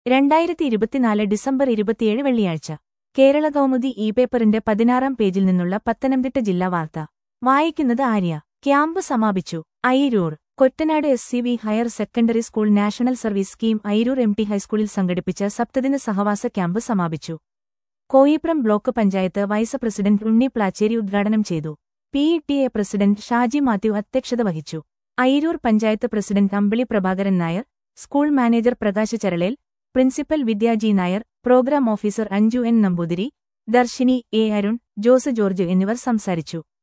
രണ്ടായിരത്തി ഇരുപത്തിനാല് ഡിസംബർ ഇരുപത്തിയേഴ് വെള്ളിയാഴ്ച കേരള കൗമുദി ഇ പേപ്പറിന്റെ പതിനാറാം പേജിൽ നിന്നുള്ള പത്തനംതിട്ട ജില്ലാ വാർത്ത വായിക്കുന്നത് ആര്യ ക്യാമ്പ് സമാപിച്ചു Ayiroor Kottanad S C V higher secondary school national service scheme Ayiroor M T ഹൈസ്കൂളിൽ സംഘടിപ്പിച്ച സപ്തദിന സഹവാസ ക്യാമ്പ് സമാപിച്ചു Koipram block panchayat vice president Unni Plachery ഉദ്ഘാടനം ചെയ്തു P E T A president Shaji Mathew അധ്യക്ഷത വഹിച്ചു Ayiroor panchayat president Ambili Prabhakaran Nair school manager Prakash Charalel principal Vidyaji Nair program officer Anju N Namboothiri Darshini A Arun Jose George എന്നിവർ സംസാരിച്ചു